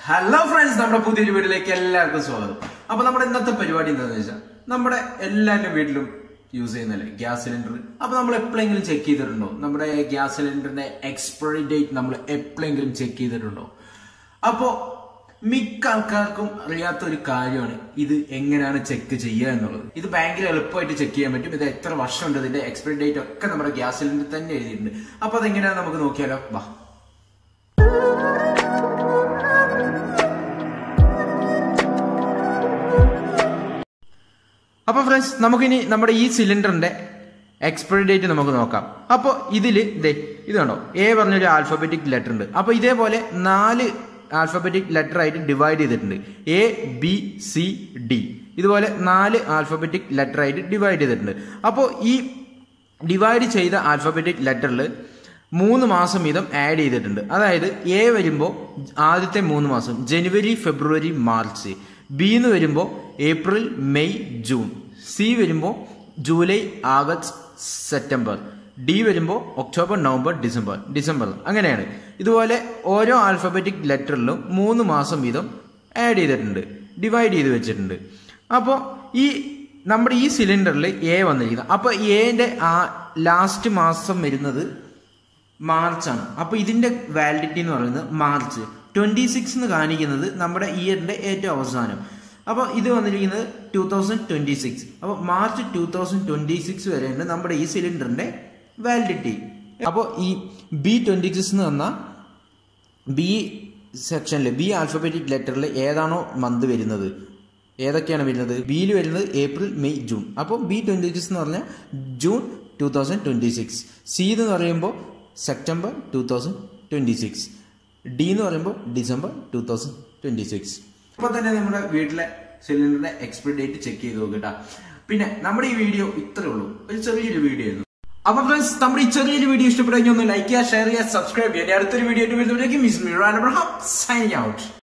hello friends നമ്മുടെ പുതിയൊരു വീട്ടിലേക്ക് എല്ലാവർക്കും സ്വാഗതം അപ്പൊ നമ്മുടെ ഇന്നത്തെ പരിപാടി എന്താണെന്ന് വെച്ചാൽ നമ്മുടെ എല്ലാവരുടെ വീട്ടിലും യൂസ് ചെയ്യുന്നല്ലേ ഗ്യാസ് സിലിണ്ടർ അപ്പൊ നമ്മൾ എപ്പോഴെങ്കിലും ചെക്ക് ചെയ്തിട്ടുണ്ടോ നമ്മുടെ ഗ്യാസ് സിലിണ്ടറിന്റെ എക്സ്പയറി ഡേറ്റ് നമ്മൾ എപ്പോഴെങ്കിലും ചെക്ക് ചെയ്തിട്ടുണ്ടോ അപ്പോ മിക്ക ആൾക്കാർക്കും അറിയാത്ത ഒരു കാര്യമാണ് ഇത് എങ്ങനെയാണ് ചെക്ക് ചെയ്യുക എന്നുള്ളത് ഇത് ഭയങ്കര എളുപ്പമായിട്ട് ചെക്ക് ചെയ്യാൻ പറ്റും ഇത് എത്ര വർഷമുണ്ട് ഇതിന്റെ എക്സ്പയറി ഡേറ്റ് ഒക്കെ നമ്മുടെ ഗ്യാസ് സിലിണ്ടർ തന്നെ എഴുതിയിട്ടുണ്ട് അപ്പൊ അതെങ്ങനെയാണ് നമുക്ക് നോക്കിയാലോ വാ അപ്പൊ ഫ്രണ്ട്സ് നമുക്കിനി നമ്മുടെ ഈ സിലിണ്ടറിന്റെ എക്സ്പയറി ഡേറ്റ് നമുക്ക് നോക്കാം അപ്പോൾ ഇതിൽ ഇതേ ഇത് കണ്ടോ എ പറഞ്ഞൊരു ആൽഫബറ്റിക് ലെറ്റർ ഉണ്ട് അപ്പോൾ ഇതേപോലെ നാല് ആൽഫബറ്റിക് ലെറ്റർ ആയിട്ട് ഡിവൈഡ് ചെയ്തിട്ടുണ്ട് എ ബി സി ഡി ഇതുപോലെ നാല് ആൽഫബറ്റിക് ലെറ്റർ ആയിട്ട് ഡിവൈഡ് ചെയ്തിട്ടുണ്ട് അപ്പോൾ ഈ ഡിവൈഡ് ചെയ്ത ആൽഫബറ്റിക് ലെറ്ററിൽ മൂന്ന് മാസം വീതം ആഡ് ചെയ്തിട്ടുണ്ട് അതായത് എ വരുമ്പോൾ ആദ്യത്തെ മൂന്ന് മാസം ജനുവരി ഫെബ്രുവരി മാർച്ച് ബി എന്ന് വരുമ്പോൾ ഏപ്രിൽ മെയ് ജൂൺ സി വരുമ്പോൾ ജൂലൈ ആഗസ്റ്റ് സെപ്റ്റംബർ ഡി വരുമ്പോൾ ഒക്ടോബർ നവംബർ ഡിസംബർ ഡിസംബർ അങ്ങനെയാണ് ഇതുപോലെ ഓരോ ആൽഫബറ്റിക് ലെറ്ററിലും മൂന്ന് മാസം വീതം ആഡ് ചെയ്തിട്ടുണ്ട് ഡിവൈഡ് ചെയ്ത് വെച്ചിട്ടുണ്ട് അപ്പോൾ ഈ നമ്മുടെ ഈ സിലിണ്ടറിൽ എ വന്നിരിക്കുന്നത് അപ്പോൾ എന്റെ ആ ലാസ്റ്റ് മാസം വരുന്നത് മാർച്ചാണ് അപ്പോൾ ഇതിന്റെ വാലിഡിറ്റി എന്ന് പറയുന്നത് മാർച്ച് ട്വന്റി സിക്സ് എന്ന് കാണിക്കുന്നത് നമ്മുടെ ഇയറിന്റെ ഏറ്റവും അവസാനം അപ്പോൾ ഇത് വന്നിരിക്കുന്നത് ടൂ തൗസൻഡ് ട്വന്റി സിക്സ് അപ്പോൾ March two thousand twenty six വരെയാണ് നമ്മുടെ ഈ സിലിണ്ടറിന്റെ വാലിഡിറ്റി അപ്പോൾ ഈ ബി ട്വന്റി സിക്സ് എന്ന് പറഞ്ഞാൽ ബി സെക്ഷനിൽ ബി ആൽഫബറ്റിക് ലെറ്ററിൽ ഏതാണോ മന്ത് വരുന്നത് ഏതൊക്കെയാണ് വരുന്നത് ബിയിൽ വരുന്നത് ഏപ്രിൽ മെയ് ജൂൺ അപ്പോൾ ബി ട്വന്റി സിക്സ് എന്ന് പറഞ്ഞാൽ June two thousand twenty six C എന്ന് പറയുമ്പോൾ September two thousand twenty six D എന്ന് പറയുമ്പോൾ December two thousand twenty six അപ്പോൾ തന്നെ നമ്മുടെ വീട്ടിലെ സിലിണ്ടറിന്റെ എക്സ്പയറി ഡേറ്റ് ചെക്ക് ചെയ്ത് നോക്കട്ടാ പിന്നെ നമ്മുടെ ഈ വീഡിയോ ഇത്രേ ഉള്ളൂ ഒരു ചെറിയൊരു വീഡിയോ ആയിരുന്നു അപ്പൊ ഫ്രണ്ട്സ് നമ്മുടെ ഈ ചെറിയൊരു വീഡിയോ ഇഷ്ടപ്പെട്ടെങ്കിൽ ഒന്ന് ലൈക്ക് ചെയ്യുക ഷെയർ ചെയ്യുക സബ്സ്ക്രൈബ് ചെയ്യുക അടുത്തൊരു വീഡിയോ ആയിട്ട് വരുന്നവരേക്കും മിസ് മീറാൻ സൈനിങ് ഔട്ട്